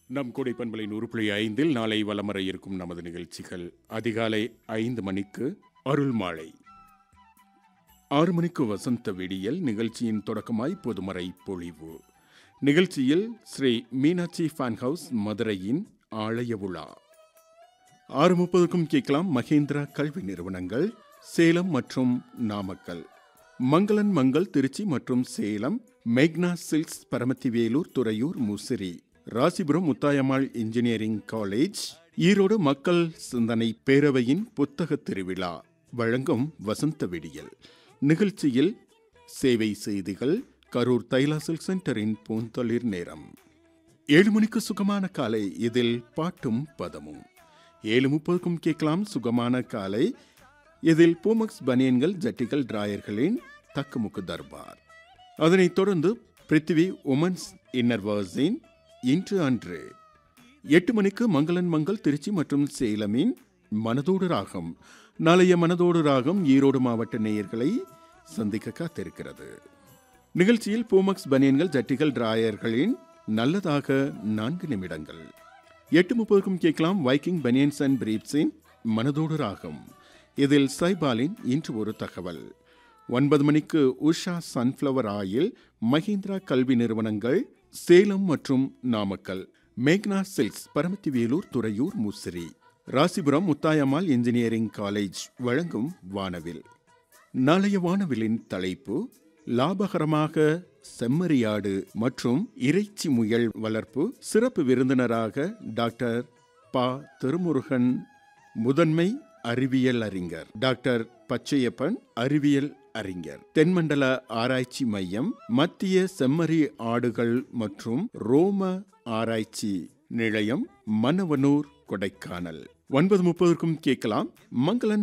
நம் கொடை பண்பலை நூறு புள்ளி ஐந்தில் நாளை வலமர இருக்கும் நமது நிகழ்ச்சிகள் அதிகாலை ஐந்து மணிக்கு அருள் மாலை ஆறு மணிக்கு வசந்த விடியல் நிகழ்ச்சியின் தொடக்கமாய் பொதுமறை பொழிவு நிகழ்ச்சியில் ஸ்ரீ மீனாட்சி ஃபேன் ஹவுஸ் மதுரையின் ஆலய விழா ஆறு முப்பதுக்கும் கேட்கலாம் மகேந்திரா கல்வி நிறுவனங்கள் சேலம் மற்றும் நாமக்கல் மங்களன் மங்கள் திருச்சி மற்றும் Salem Magna Silks Paramathivelur Thuraiyur Musiri Rasipuram Muthayammal engineering college Erode மக்கள் சிந்தனை பேரவையின் புத்தக திருவிழா வழங்கும் வசந்த விடியல் நிகழ்ச்சியில் சேவை செய்திகள் கரூர் தைலா சில்க் சென்டரின் பூந்தளிர் நேரம் ஏழு மணிக்கு சுகமான காலை இதில் பாட்டும் பதமும் ஏழு முப்பதுக்கும் கேட்கலாம் சுகமான காலை இதில் பூமக்ஸ் பனியன்கள் ஜட்டிகள் டிராயர்களின் தக்குமுக்கு தர்பார் அதனைத் தொடர்ந்து பிருத்திவி உமன்ஸ் இன்னர்வர்ஸின் இன்று அன்று எட்டு மணிக்கு மங்களன் மங்கள் திருச்சி மற்றும் சேலமின் மனதோடு ராகம் நாளைய மனதோடு ராகம் ஈரோடு மாவட்ட நேயர்களை சந்திக்க காத்திருக்கிறது நிகழ்ச்சியில் பூமக்ஸ் பனியன்கள் ஜட்டிகள் டிராயர்களின் நல்லதாக நான்கு நிமிடங்கள் எட்டு முப்பதுக்கும் கேட்கலாம் வைக்கிங் பனியன்ஸ் அண்ட் பிரீப்ஸின் மனதோடு ராகம் இதில் சைபாலின் இன்று ஒரு தகவல் ஒன்பது மணிக்கு உஷா சன்ஃப்ளவர் ஆயில் மஹிந்திரா கல்வி நிறுவனங்கள் சேலம் மற்றும் Namakkal Magna Silks Paramathivelur Thuraiyur Musiri Rasipuram Muthayammal engineering college வழங்கும் வானவில் நாளைய வானவிலின் தலைப்பு லாபகரமாக செம்மறியாடு மற்றும் இறைச்சி முயல் வளர்ப்பு சிறப்பு விருந்தினராக டாக்டர் ப திருமுருகன் முதன்மை அறிவியல் அறிஞர் டாக்டர் பச்சையப்பன் அறிவியல் அறிஞர் தென்மண்டல ஆராய்ச்சி மையம் மத்திய செம்மறி ஆடுகள் மற்றும் ரோம ஆராய்ச்சி நிலையம் மன்னவனூர் கொடைக்கானல் ஒன்பது முப்பதற்கும் கேட்கலாம் மங்களன்